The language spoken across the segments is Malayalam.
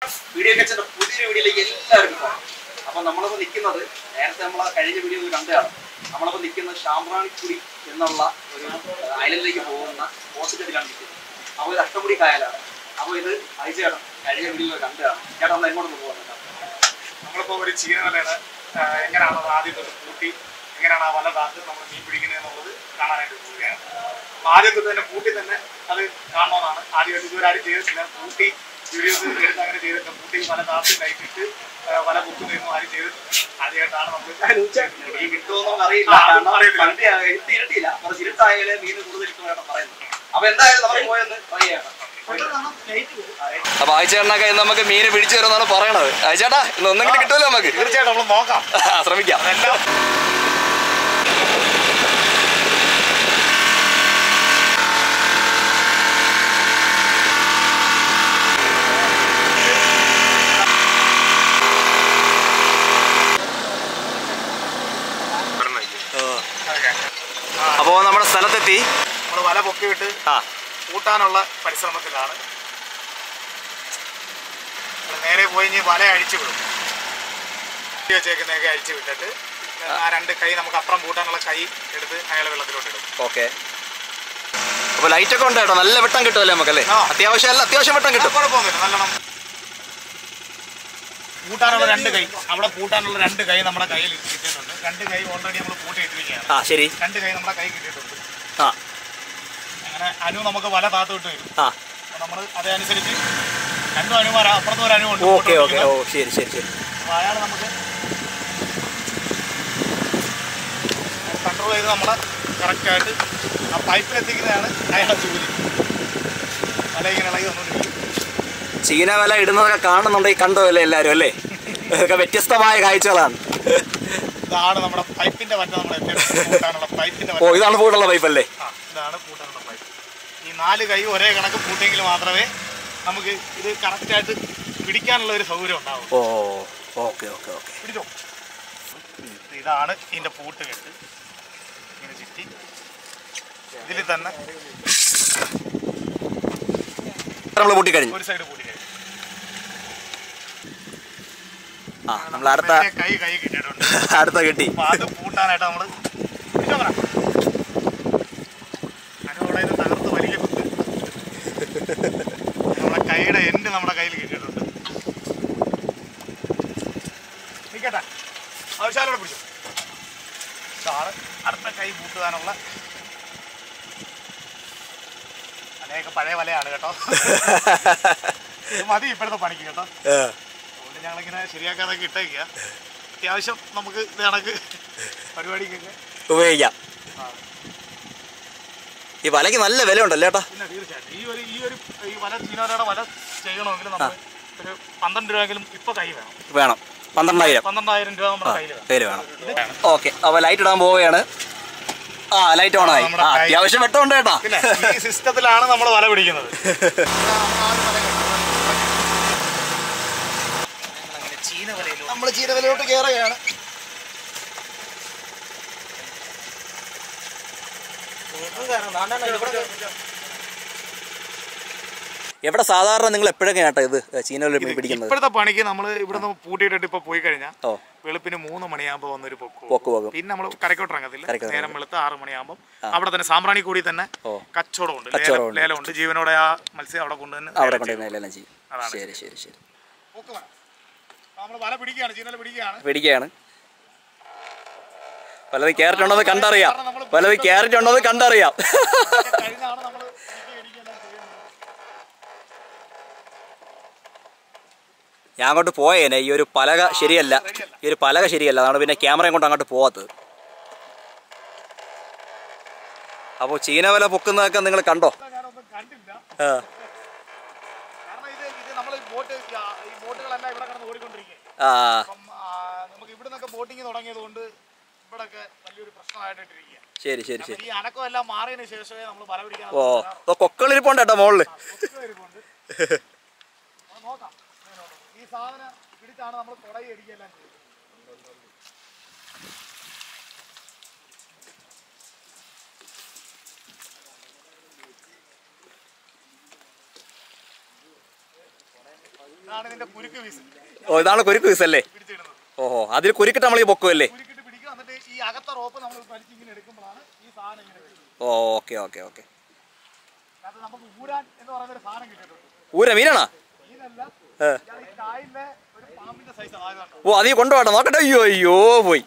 വീഡിയോ കച്ചന്റെ പുതിയൊരു വീഡിയോയിലേക്ക് എല്ലാവർക്കും സ്വാഗതം. അപ്പൊ നമ്മളിപ്പോ നിൽക്കുന്നത് നേരത്തെ നമ്മൾ കഴിഞ്ഞ വീഡിയോയിൽ കണ്ടതാണ് നമ്മളിപ്പോ നിൽക്കുന്നത് ശാമ്പ്രാണിക്കുടി എന്നുള്ള ഒരു ഐലൻഡിലേക്ക് പോകുന്ന ബോട്ടിലാണ് നിൽക്കുന്നത് അപ്പൊ ഇത് അഷ്ടമുടി കായലാണ് അപ്പൊ ഇത് അയച്ചേട്ടൻ കഴിഞ്ഞ വീഡിയോയിൽ കണ്ടതാണ് ചേട്ടൻ നമ്മൾ എങ്ങോട്ടൊന്ന് പോകുന്നത് നമ്മളിപ്പോ ഒരു ചീനവലയാണ് എങ്ങനെയാണ് അത് ആദ്യം തൊട്ട് കൂട്ടി എങ്ങനെയാണ് ആ വല താത്ത് നമ്മൾ മീൻ പിടിക്കുന്നത് എന്നുള്ളത് കാണാനായിട്ട് പോവുകയാണ് അപ്പൊ ആദ്യം തൊട്ട് തന്നെ കൂട്ടി തന്നെ അത് കാണണമെന്നാണ് ആദ്യമായിട്ട് ഇതുവരെ ആരും ചെയ്തിട്ടില്ല കൂട്ടി വീഡിയോസ് എടുത്ത് അങ്ങനെ ചെയ്തിട്ടില്ല കൂട്ടി വല താത്തി ലൈറ്റിട്ട് വല കുത്തുന്നതൊന്നും ആരും ചെയ്തിട്ടില്ല ആദ്യമായിട്ടാണ് നമ്മൾ മീൻ കിട്ടുമോന്നും അറിയില്ല ആ, അതും കാരണം അറിയത്തില്ല. പണ്ട് ഇരുട്ടി ഇരുട്ടിയില്ല കുറച്ച് ഇരുട്ടായാലേ മീൻ കൂടുതൽ കിട്ടുമെന്നാണ് പറയുന്നത് അപ്പൊ എന്തായാലും നമ്മൾ പോയെന്ന് ട്രൈ ചെയ്യണം അപ്പൊ ആഴ്ചേട്ടനൊക്കെ ഇന്ന് നമുക്ക് മീന് പിടിച്ചു തരുമെന്നാണ് പറയണത് ആഴ്ചേട്ടാ ഇന്ന് ഒന്നെങ്കിലും കിട്ടുമല്ലോ നമുക്ക് തീർച്ചയായിട്ടും നമ്മൾ നോക്കാം ശ്രമിക്കാം അതെല്ലാം അപ്പോ നമ്മുടെ സ്ഥലത്തെത്തി നമ്മൾ വല പൊക്കിയിട്ട് ആ കൂട്ടാനുള്ള പരിശ്രമത്തിലാണ് നമ്മള് നേരെ പോയി ഇനി വല അഴിച്ചു വിടും കെട്ടി വെച്ചേക്കുന്നതൊക്കെ അഴിച്ചു വിട്ടിട്ട് ആ രണ്ട് കൈ നമുക്ക് അപ്പുറം പൂട്ടാനുള്ള കൈ എടുത്ത് അയാളെ വെള്ളത്തിലോട്ട് ഇടും ഓക്കെ അപ്പൊ ലൈറ്റ് ഒക്കെ ഉണ്ട് കേട്ടോ നല്ല വെട്ടം കിട്ടുമല്ലേ നമുക്കല്ലേ ആ. അത്യാവശ്യം അല്ല അത്യാവശ്യം വെട്ടം കിട്ടും കുഴപ്പമൊന്നുമില്ല നല്ലോണം പൂട്ടാനുള്ള രണ്ട് കൈ അവിടെ പൂട്ടാനുള്ള രണ്ട് കൈ നമ്മുടെ കയ്യിൽ കിട്ടിയിട്ടുണ്ട് രണ്ട് കൈ ഓൾറെഡി നമ്മൾ പൂട്ടി ഇട്ടിരിക്കുകയാണ് ആ ശരി രണ്ട് കൈ നമ്മുടെ കൈ കിട്ടിയിട്ടുണ്ട് ആ അങ്ങനെ അനു നമുക്ക് വല താത്ത് വിട്ട് വരും ആ അപ്പോൾ നമ്മൾ അതനുസരിച്ച് രണ്ടും അനുമാരാ അപ്പുറത്തും ഒരു അനു ഉണ്ട് ഓക്കെ ഓക്കെ ഓ ശരി ശരി ശരി അപ്പോൾ അയാൾ നമുക്ക് കൺട്രോൾ ചെയ്ത് നമ്മളെ കറക്റ്റായിട്ട് ആ പൈപ്പിലെത്തിക്കുന്നതാണ് അയാളുടെ ജോലി വല ഇങ്ങനെ ഇളകി വന്നുകൊണ്ടിരിക്കും ചീന വില ഇടുന്നതൊക്കെ കാണുന്നുണ്ടെങ്കിൽ കണ്ടോ അല്ലേ എല്ലാവരും അല്ലേ ഇതൊക്കെ വ്യത്യസ്തമായ കാഴ്ചകളാണ് ഇതാണ് നമ്മുടെ പൈപ്പിന്റെ വറ്റ നമ്മൾ കൂട്ടാനുള്ള പൈപ്പിന്റെ ഓ വറ്റ ഇതാണ് പൂട്ടുള്ള പൈപ്പ് അല്ലേ ആ ഇതാണ് കൂട്ടാനുള്ള പൈപ്പ് ഈ നാല് കൈ ഒരേ കണക്ക് പൂട്ടെങ്കിൽ മാത്രമേ നമുക്ക് ഇത് കറക്റ്റായിട്ട് പിടിക്കാനുള്ള ഒരു സൗകര്യം ഉണ്ടാവും ഓ ഓക്കെ ഓക്കെ ഓക്കെ പിടിച്ചോ ഇതാണ് ഇതിന്റെ പൂട്ട് കെട്ട് ഇങ്ങനെ ചുറ്റി ഇതിൽ തന്നെ നമ്മൾ പൂട്ടി കഴിഞ്ഞു ഒരു സൈഡ് പൂട്ടി കഴിഞ്ഞു ആ നമ്മൾ അടുത്ത മറ്റേ കൈ കൈ കിട്ടിയിട്ടുണ്ട് അടുത്ത കെട്ടി അപ്പൊ അത് പൂട്ടാനായിട്ട് നമ്മള് പിടിച്ചോ പറ. അനുവിടെ ഇത് തകർത്ത് വലിക്കുന്നുണ്ട് നമ്മുടെ കൈയുടെ എൻഡ് നമ്മുടെ കയ്യിൽ കിട്ടിയിട്ടുണ്ട് നിൽക്കട്ടെ ആവശ്യമാലോടെ പിടിച്ചു ഇതാണ് അടുത്ത കൈ പൂട്ടുവാനുള്ള അനേക പഴയ വലയാണ് കേട്ടോ ഇത് മതി ഇപ്പോഴത്തെ പണിക്ക് കേട്ടോ അതുകൊണ്ട് ഞങ്ങളിങ്ങനെ ശരിയാക്കാതൊക്കെ ഇട്ടേക്കുക അത്യാവശ്യം നമുക്ക് ഇത് കണക്ക് പരിപാടിക്കൊക്കെ ഉപയോഗിക്കാം ഈ വലയ്ക്ക് നല്ല വില ഉണ്ടല്ലോ ചേട്ടാ പിന്നെ തീർച്ചയായിട്ടും ഈ ഒരു ഈ ഒരു ഈ വല ചീനവലയുടെ വല ചെയ്യണമെങ്കിൽ നമ്മൾ ഒരു പന്ത്രണ്ട് രൂപയെങ്കിലും ഇപ്പൊ കൈ വേണം വേണം പന്ത്രണ്ടായിരം പന്ത്രണ്ടായിരം രൂപ നമ്മുടെ കയ്യിൽ വേണം പേര് വേണം ഓക്കെ അപ്പോൾ ലൈറ്റ് ഇടാൻ പോവുകയാണ് ആ ലൈറ്റ് ഓൺ ആയി നമ്മുടെ ആ കൈ- അത്യാവശ്യം വെട്ടമുണ്ട് ചേട്ടാ പിന്നെ ഈ സിസ്റ്റത്തിലാണ് നമ്മൾ വല പിടിക്കുന്നത് നമ്മൾ ചീരവിലോട്ട് കയറുകയാണ് എവിടെ സാധാരണ നിങ്ങൾ എപ്പോഴൊക്കെ ചേട്ടാ ഇത് ചീനവിൽ പിടിക്കുന്നത് ഇപ്പോഴത്തെ പണിക്ക് നമ്മൾ ഇവിടുന്ന് പൂട്ടിയിട്ടിട്ട് ഇപ്പൊ പോയി കഴിഞ്ഞാൽ ഓ വെളുപ്പിന് മൂന്ന് മണിയാകുമ്പോൾ വന്നൊരു പൊക്കു പോക്ക് പോകും പിന്നെ നമ്മൾ കരക്കോട്ട് ഇറങ്ങത്തില്ല കരയ്ക്കോട്ട് നേരം വെളുത്ത് ആറ് മണിയാകുമ്പോൾ അവിടെ തന്നെ സാമ്പ്രാണി കൂടി തന്നെ ഓ കച്ചവടമുണ്ട് കച്ചവടമുണ്ട്. ലേലം- ലേലമുണ്ട് ജീവനോടെ ആ മത്സ്യം അവിടെ കൊണ്ടുവന്ന് അവിടെ ലേലം കൊണ്ടുവന്ന് ചെയ്യും. എല്ലാം ചെയ്യും അതാണ് ശരി ശരി ശരി നമ്മൾ വല പിടിക്കുകയാണ് ചീനല പിടിക്കുകയാണ് പിടിക്കുകയാണ് പലത് ക്യാരറ്റ് ഉണ്ടോ എന്ന് കണ്ടറിയാം പലത് ക്യാരറ്റ് ഉണ്ടോ എന്ന് കണ്ടറിയാം കഴിഞ്ഞാണ് നമ്മൾ ഇടിക്കുകയെല്ലാം ചെയ്യുന്നത് ഞാൻ അങ്ങോട്ട് പോയേനെ ഈ ഒരു പലക ശരിയല്ല ഈ ഒരു പലക ശരിയല്ല അതാണ് പിന്നെ ക്യാമറയും കൊണ്ട് അങ്ങോട്ട് പോവാത്തത് അപ്പോൾ ചീനവല പൊക്കുന്നതൊക്കെ നിങ്ങൾ കണ്ടോ ഞാനൊന്നും കണ്ടില്ല ആ, കാരണം ഇത് ഇത് നമ്മൾ ബോട്ട് ഈ ബോട്ടുകളെല്ലാം ഇവിടെ കിടന്ന് ഓടിക്കൊണ്ടിരിക്കുക ആ അപ്പം ആ, നമുക്ക് ഇവിടെ നിന്നൊക്കെ ബോട്ടിങ് തുടങ്ങിയത് കൊണ്ട് ഇവിടൊക്കെ വലിയൊരു പ്രശ്നമായിട്ടിരിക്കുക ശരി ശരി ശരി ഈ അനക്കം എല്ലാം മാറിയതിന് ശേഷമേ നമ്മൾ വല പിടിക്കാൻ ഓ ഓ കൊക്കളിരിപ്പുണ്ട് കേട്ടോ മുകളിൽ നോക്കാം ഈ സാധനം പിടിച്ചാണ് നമ്മൾ തുടങ്ങി അടിക്കുകയെല്ലാം ചെയ്യുന്നത് ഇതാണ് ഇതിന്റെ കുരുക്ക് പീസ് ഓ ഇതാണ് കുരുക്ക് പീസ് അല്ലേ പിടിച്ചിടുന്നത് ഓഹോ അതിൽ കുരുക്കിട്ട് നമ്മൾ ഈ പൊക്കുമല്ലേ കുരുക്കിട്ട് പിടിക്കും എന്നിട്ട് ഈ അകത്ത റോപ്പ് നമ്മൾ വലിച്ചിങ്ങനെ എടുക്കുമ്പോഴാണ് ഈ സാധനം ഇങ്ങനെ വരുന്നത് ഓ ഓക്കെ ഓക്കെ ഓക്കെ അത് നമുക്ക് ഊരാൻ എന്ന് പറയുന്ന ഒരു സാധനം കിട്ടിയിട്ടുണ്ട് ഊര മീനാണോ മീനല്ല ഏ. ഇയാൾ ഈ കായലിലെ ഒരു പാമ്പിന്റെ സൈസ് ആയതാണ് ഓ അതീ കൊണ്ടുപോട്ടെ നോക്കട്ടെ അയ്യോ അയ്യോ പോയി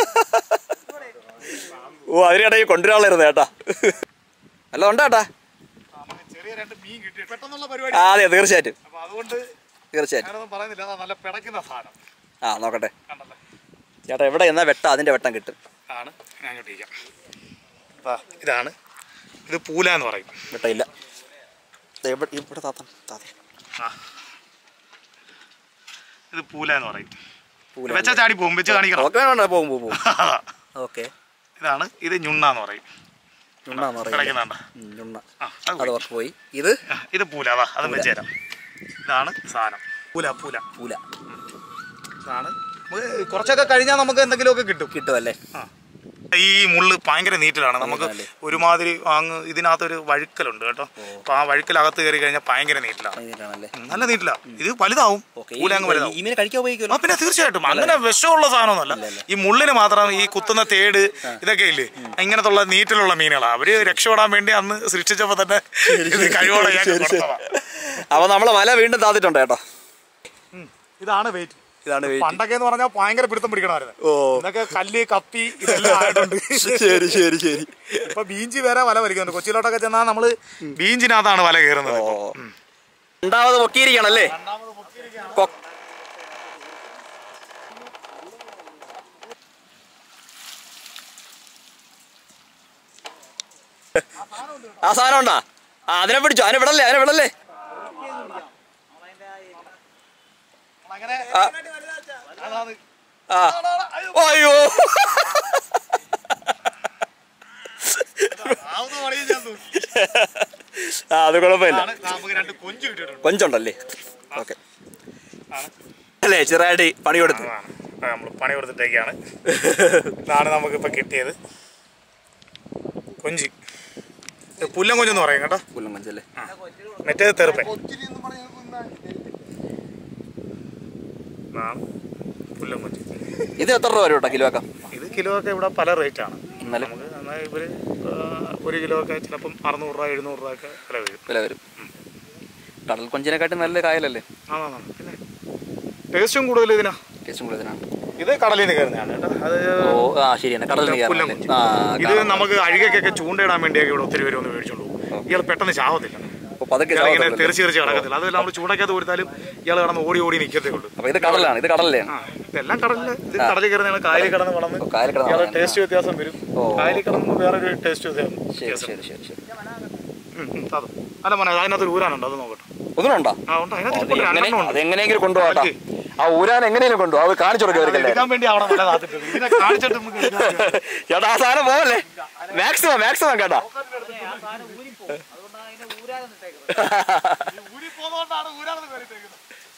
ഓ അതിനിടയിൽ കൊണ്ടുവരാളായിരുന്നു ചേട്ടാ അല്ല ഉണ്ടോ ചേട്ടാ നമുക്ക് ചെറിയ രണ്ട് മീൻ കിട്ടി പെട്ടെന്നുള്ള പരിപാടി ആ അതെ തീർച്ചയായിട്ടും അപ്പൊ അതുകൊണ്ട് തീർച്ചയായിട്ടും ഞാനൊന്നും പറയുന്നില്ല അതാ നല്ല പിടയ്ക്കുന്ന സാധനം ആ നോക്കട്ടെ കണ്ടല്ലേ ചേട്ടാ എവിടെ എന്നാ വെട്ട അതിന്റെ വെട്ടം കിട്ടും ആണ് ഞാൻ ഇങ്ങോട്ടിരിക്കാം ദാ, ഇതാണ് ഇത് പൂല എന്ന് പറയും വെട്ടം ഇല്ല ദേ ഇവിടെ ഇവിടെ താത്ത താത്ത ആ ഇത് പൂല എന്ന് പറയും പൂല വെച്ച ചാടി പോകും വെച്ച് കാണിക്കണം ഓക്കെ വേണ്ട പോകും പോകും പോകും അതാ. ഓക്കെ ഇതാണ് ഇത് ഞുണ്ണ എന്ന് പറയും ഞുണ്ണാന്ന് അറിയില്ല കിടക്കുന്നുണ്ട് ഉം, ഞുണ്ണ ആ അത് അത് പോയി. വർക്ക് പോയി ഇത് ആ, ഇത് പൂല അതാ അതും വെച്ച് തരാം ഇതാണ് സാധനം പൂല പൂല പൂല ഇതാണ് നമുക്ക് കുറച്ചൊക്കെ കഴിഞ്ഞാൽ നമുക്ക് എന്തെങ്കിലുമൊക്കെ കിട്ടും കിട്ടുമല്ലേ ആ. ഈ മുള്ള് ഭയങ്കര നീറ്റിലാണ് നമുക്ക് നീറ്റാണല്ലേ? ഒരുമാതിരി അങ്ങ് ഇതിനകത്തൊരു വഴുക്കലുണ്ട് കേട്ടോ അപ്പൊ ആ വഴുക്കലകത്ത് കയറി കഴിഞ്ഞാൽ ഭയങ്കര നീറ്റിലാണ് കഴിഞ്ഞിട്ടാണല്ലേ ഉം, നല്ല നീറ്റില്ല ഇത് വലുതാവും ഓക്കെ പൂല അങ്ങ് വലുതാവും ഈ മീനെ കഴിക്കാൻ ആ ഉപയോഗിക്കുമല്ലോ പിന്നെ തീർച്ചയായിട്ടും അങ്ങനെ വിഷമുള്ള സാധനമൊന്നുമല്ല ഈ മുള്ളിന് മാത്രം ഈ കുത്തുന്ന തേട് ഇതൊക്കെ ഇല്ലേ ഇങ്ങനത്തുള്ള നീറ്റിലുള്ള മീനുകളാണ് അവര് രക്ഷപ്പെടാൻ വേണ്ടി അന്ന് സൃഷ്ടിച്ചപ്പോ തന്നെ ഇത് കഴിവോടെ ഞാൻ കൊടുത്തതാ. അപ്പൊ നമ്മളെ വല വീണ്ടും താത്തിട്ടുണ്ട് കേട്ടോ ഉം. ഇതാണ് വെയിറ്റ് ഇതാണ് വെയിറ്റ് പണ്ടൊക്കെ എന്ന് പറഞ്ഞാൽ ഭയങ്കര പിടുത്തം പിടിക്കണമായിരുന്നു ഓ ഇന്നൊക്കെ കല്ല് കപ്പി ഇതെല്ലാം ആയിട്ടുണ്ട് ശരി ശരി ശരി ഇപ്പൊ ബീഞ്ചി വരെ വല വലിക്കുന്നുണ്ട് കൊച്ചിയിലോട്ടൊക്കെ ചെന്നാൽ നമ്മള് ബീഞ്ചിനകത്താണ് വല കയറുന്നത് ഓ രണ്ടാമത് പൊക്കിയിരിക്കണല്ലേ കൊ- ആ സാധനം ഉണ്ടാ ആ അതിനെ പിടിച്ചോ അതിനെ വിടല്ലേ അതിനെ വിടല്ലേ അങ്ങനെ ആ. അതാണ് ആ അയ്യോ ആവുന്ന പണിയും ഞാൻ നോക്കി. ആ അത് കുഴപ്പമില്ല ആണ് നമുക്ക് രണ്ട് കൊഞ്ച് കിട്ടിയിട്ടുണ്ട് കൊഞ്ചുണ്ടല്ലേ ഓക്കെ ആണ്. അല്ലേ ചെറുതായിട്ട് പണി കൊടുത്തു അതാണ് നമ്മൾ പണി കൊടുത്തിട്ടേക്കാണ് ഇതാണ് നമുക്കിപ്പോൾ കിട്ടിയത് കൊഞ്ച് ഇത് പുല്ലൻ കൊഞ്ചെന്ന് പറയും കേട്ടോ പുല്ലം കൊഞ്ചല്ലേ മറ്റേത് തെറുപ്പൻ ഇതാണ് പുല്ലൻ കൊഞ്ച് ഇത് എത്ര രൂപ വരും കേട്ടോ കിലോ ആക്കാം ഇത് കിലോ ഒക്കെ ഇവിടെ പല റേറ്റാണ് ഇന്നലെ നമുക്ക് എന്നാൽ ഇവർ ഒരു കിലോ ഒക്കെ ചിലപ്പം അറുന്നൂറ് രൂപ എഴുന്നൂറ് രൂപ ഒക്കെ വില വരും വില വരും കടൽ കൊഞ്ചിനെക്കാട്ടി നല്ല കായലല്ലേ ആണോ പിന്നെ ടേസ്റ്റും കൂടുതൽ ഇതിനാ ടേസ്റ്റും കൂടുതലാണ് ഇത് കടലിൽ നിന്ന് കയറുന്നതാണ് കേട്ടോ അത് ഓ ആ ശരിയാണ് കടലിൽ നിന്ന് പുല്ലൻ കയറണം കൊഞ്ച്. ആ ഇത് നമുക്ക് അഴുകൊക്കെ ചൂണ്ടയിടാൻ വേണ്ടിയൊക്കെ ഇവിടെ ഒത്തിരി പേര് ഒന്ന് മേടിച്ചോണ്ട് പോകും ഇയാൾ പെട്ടെന്ന് ചാവത്തില്ല അപ്പോൾ പതുക്കെ ഇയാൾ ഇങ്ങനെ ചാവത്തുള്ളൂ. തെറിച്ച് തെറിച്ച് കിടക്കത്തില്ല അത് നമ്മൾ ചൂണ്ടക്കകത്ത് കൊടുത്താലും ഇയാൾ കിടന്ന് ഓടി ഓടി നിൽക്കത്തേ ഉള്ളൂ അപ്പോൾ ഇത് കടലാണ് ഇത് കടലിലാണ് ആ ഇതെല്ലാം കടലിൽ ഇത് കടലിൽ കിടന്നാണ് കായലിൽ കിടന്ന് വളർന്ന് ഓ, കായലിൽ കിടന്ന് ഇയാളെ വളർന്ന്. ടേസ്റ്റ് വ്യത്യാസം വരും ഓ. കായലിൽ കിടന്ന് വേറൊരു ടേസ്റ്റ് ശരി വ്യത്യാസം ശരി ശരി ശരി ഉം, ഉം, അത്. അല്ല മോനെ അതിനകത്ത് ഒരു ഊരാനുണ്ട് അത് നോക്കട്ടെ ഒന്നുണ്ടോ ആ ഉണ്ട് അതിനകത്ത് അത് ഇപ്പോൾ എങ്ങനെ രണ്ടെണ്ണം ഉണ്ട് അതെങ്ങനെയെങ്കിലും കൊണ്ടുപോകട്ടോ ആ ഊരാൻ എങ്ങനെയും കൊണ്ടുപോകും അത് കാണിച്ചു അത് കൊടുക്കവർക്കല്ലേ എടുക്കാൻ വേണ്ടി അവിടെ നല്ല കാത്തിട്ടുണ്ട് ഇതിനെ കാണിച്ചിട്ട് നമുക്ക് എടുക്കാൻ പറ്റുമോ? ചേട്ടാ ആ സാധനം പോവല്ലേ മാക്സിമം മാക്സിമം കേട്ടാ ഈ ഊരി പോകുന്നതുകൊണ്ടാണ് ഊരാണെന്ന് കരുതിയിരിക്കുന്നത്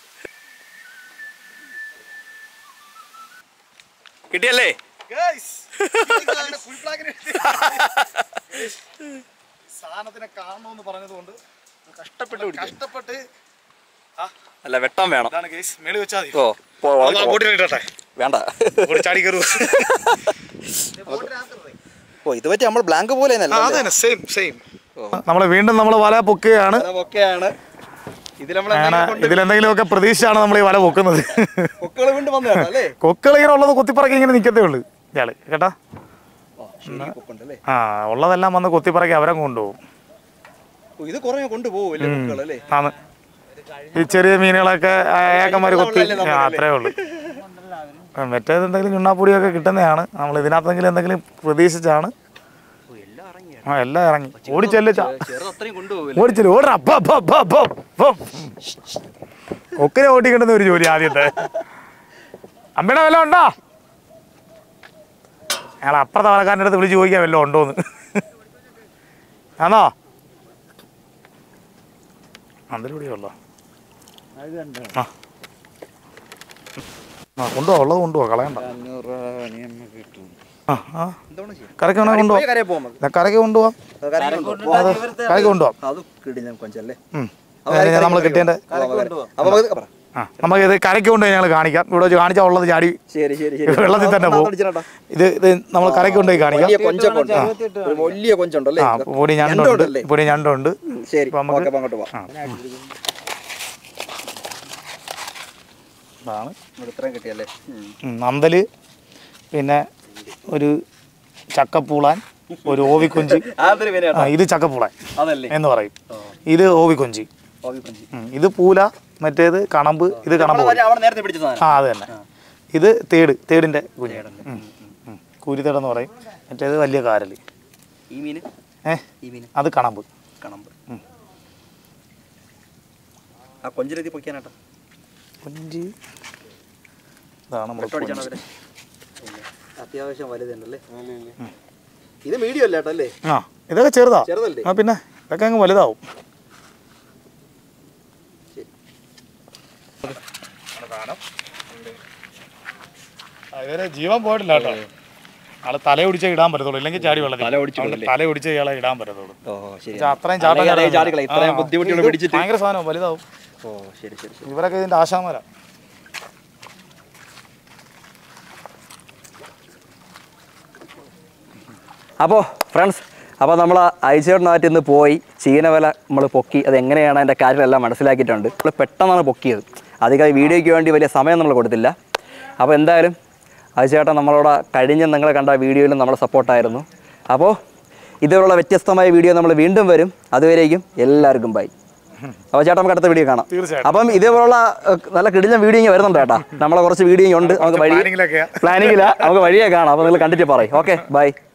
കിട്ടിയല്ലേ Guys, ഇതിങ്ങനെ full flag ന് സാധനത്തിനെ കാണണമെന്ന് പറഞ്ഞതുകൊണ്ട് കഷ്ടപ്പെട്ട് പിടിക്കും കഷ്ടപ്പെട്ട് ആ അല്ല വെട്ടാൻ വേണം ഇതാണ് കേസ് മേളി വെച്ചാൽ മതി ഓ പോ, അത് ആ പോ. ബോട്ടിലിട്ടട്ടെ വേണ്ട ബോട്ടി ചാടി കയറുക ഓ ഇത് പറ്റി നമ്മൾ ബ്ലാങ്ക് പോലെ അത് തന്നെ സെയിം സെയിം നമ്മൾ വീണ്ടും നമ്മൾ വല പൊക്കുകയാണ് ഒക്കെയാണ് ഇതിൽ നമ്മൾ ഇതിലെന്തെങ്കിലുമൊക്കെ പ്രതീക്ഷിച്ചാണ് നമ്മൾ ഈ വല പൊക്കുന്നത് കൊക്കുകൾ വീണ്ടും വന്നതാണ് അല്ലേ കൊക്കൾ ഇങ്ങനെ ഉള്ളത് കുത്തിപ്പറക്കി ഇങ്ങനെ നിൽക്കത്തേ ഉള്ളൂ ഇയാള് കേട്ടാ കൊക്കുണ്ടല്ലേ ആ ഉള്ളതെല്ലാം വന്ന് കുത്തിപ്പറക്കി അവരെ കൊണ്ടുപോകും ഓ, ഇത് കുറേ കൊണ്ടുപോകും അല്ലേ കൊക്കുകൾ അല്ലേ ആണ് ഈ ചെറിയ മീനുകളൊക്കെ ഏക്കന്മാർ കൊത്തി ആ, അത്രേ ഉള്ളൂ ആ, മറ്റേത് എന്തെങ്കിലും ചുണ്ണാപ്പൊടിയൊക്കെ കിട്ടുന്നതാണ് നമ്മൾ ഇതിനകത്തെങ്കിലും എന്തെങ്കിലും പ്രതീക്ഷിച്ചാണ് ഓ, എല്ലാം ഇറങ്ങിയ ആ എല്ലാം ഇറങ്ങി ഓടിച്ചല്ലേ ചാ ചെറുത് അത്രയും കൊണ്ടുപോകില്ല ഓടിച്ചല്ലേ ഓടാ അപ്പ, അപ്പ, അപ്പ, അപ്പ, അപ്പ. കൊക്കിനെ ഓടിക്കേണ്ടുന്ന ഒരു ജോലി ആദ്യത്തെ അമ്മയുടെ വല്ലതും ഉണ്ടോ ഞങ്ങൾ അപ്പുറത്തെ വളക്കാരൻ്റെ അടുത്ത് വിളിച്ച് ചോദിക്കാൻ വല്ലതും ഉണ്ടോന്ന് ആണോ അതിലൂടെയുള്ളോ ആ ആ കൊണ്ടുപോവാ ഉള്ളത് കൊണ്ടുപോവാ കളയണ്ട ആ ആ കരയ്ക്ക് വേണേ കൊണ്ടുപോവാം കരയെ പോകുമ്പോൾ ഇതാ കരയ്ക്ക് കൊണ്ടുപോവാം അത് കരയ്ക്ക് കൊണ്ടുപോവാം അത് കിടിഞ്ഞ കൊഞ്ചല്ലേ ഉം. നമ്മൾ കിട്ടിയതിൻ്റെ അപ്പൊ നമുക്ക് പറ. ആ നമുക്ക് ഇത് കരയ്ക്ക് കൊണ്ട് ഞങ്ങൾ കാണിക്കാം ഇവിടെ വെച്ച് കാണിച്ചാൽ ഉള്ളത് ചാടി ശരി ശരി ശരി വെള്ളത്തിൽ തന്നെ പോകും ഇത് ഇത് നമ്മൾ കരയ്ക്ക് കൊണ്ടുപോയി കാണിക്കാം വലിയ കൊഞ്ചൊക്കെ ഉണ്ട് ഒരു വലിയ കൊഞ്ചുണ്ടല്ലേ ആ പൊടി ഞണ്ടുണ്ട് ഞണ്ടുണ്ടല്ലേ? പൊടി ഞണ്ടുണ്ട് ശരി ഇപ്പൊ നമുക്ക് ഓക്കെ അപ്പൊ അങ്ങോട്ട് പോവാം ഇതാണ് ഇവിടെ ഇത്രയും കിട്ടിയല്ലേ ഉം, നന്തല് പിന്നെ ഒരു ചക്കപ്പൂളാൻ ഒരു ഓവിക്കൊഞ്ചി അതൊരു വില ആ ഇത് ചക്കപ്പൂളാൻ അതല്ലേ എന്ന് പറയും ഇത് ഓവിക്കൊഞ്ചി ഓവി കൊഞ്ച് ഉം, ഇത് പൂല മറ്റേത് കണമ്പ് ഇത് കണമ്പ് പൊടി. അവിടെ നേരത്തെ പിടിച്ച സാധനം ആ അത് തന്നെ ഇത് തേട് തേടിൻ്റെ കുഞ്ഞ് ഉം, ഉം. കൂരിത്തേടെന്ന് പറയും മറ്റേത് വലിയ കാരല് ഈ മീന് ഏ ഈ മീന് അത് കണമ്പ് കണമ്പ് ഉം. ആ കൊഞ്ചിലെത്തി പൊയ്ക്കാനാട്ടോ കൊഞ്ചി ഇതാണ് നമ്മുടെ അടിച്ചാണോ കൊഞ്ച്. അവര് അത്യാവശ്യം വലുതുണ്ടല്ലേ ഇത് മീഡിയം അല്ല കേട്ടോ അല്ലേ ആ ഇതൊക്കെ ചെറുതാ ചെറുതല്ലേ ആ പിന്നെ ഇതൊക്കെ അങ്ങ് വലുതാവും ഇതുവരെ ജീവൻ പോയിട്ടില്ല കേട്ടോ ആള് തല ഒടിച്ചേ ഇടാൻ പറ്റത്തുള്ളൂ ഇല്ലെങ്കിൽ ചാടി വെള്ളത്തിൽ തല ഒടിച്ച് അതുകൊണ്ട് വിടും തല ഒടിച്ചേ ഇയാളെ ഇടാൻ പറ്റത്തുള്ളൂ ഓ ശരി പക്ഷെ അത്രയും ചാട്ടം അല്ലെങ്കിൽ ചാടാൻ ചാടിക്കള ഇത്രയും ആ, ബുദ്ധിമുട്ടുകൾ ഇത് പിടിച്ചിട്ട് ഭയങ്കര സാധനം വലുതാവും ഓ ശരി ശരി ശരി ഇവരൊക്കെ ഇതിന്റെ ആശാമര അപ്പോൾ ഫ്രണ്ട്സ് അപ്പോൾ നമ്മൾ അയച്ചേട്ടനായിട്ട് ഇന്ന് പോയി ചീനവല നമ്മൾ പൊക്കി അത് എങ്ങനെയാണ് അതിൻ്റെ കാര്യങ്ങളെല്ലാം മനസ്സിലാക്കിയിട്ടുണ്ട് നമ്മൾ പെട്ടെന്നാണ് പൊക്കിയത് അധികം വീഡിയോയ്ക്ക് വേണ്ടി വലിയ സമയം നമ്മൾ കൊടുത്തില്ല അപ്പോൾ എന്തായാലും അയച്ചേട്ടൻ നമ്മളോട് കഴിഞ്ഞ നിങ്ങൾ കണ്ട വീഡിയോയിലും നമ്മളെ സപ്പോർട്ടായിരുന്നു അപ്പോൾ ഇതുപോലുള്ള വ്യത്യസ്തമായ വീഡിയോ നമ്മൾ വീണ്ടും വരും അതുവരേക്കും എല്ലാവർക്കും ബൈ അപ്പോൾ ചേട്ടാ നമുക്ക് അടുത്ത വീഡിയോ കാണാം തീർച്ചയായിട്ടും അപ്പം ഇതേപോലുള്ള ഏഹ്, നല്ല കിടിഞ്ഞ വീഡിയോ ഇങ്ങനെ വരുന്നുണ്ട് ചേട്ടാ നമ്മളെ കുറച്ച് വീഡിയോ ഉണ്ട് നമുക്ക് വഴി പ്ലാനിങ്ങിലൊക്കെയാ പ്ലാനിങ്ങില്ല നമുക്ക് വഴിയെ കാണാം അപ്പോൾ നിങ്ങൾ കണ്ടിട്ട് പറയും ഓക്കെ ബൈ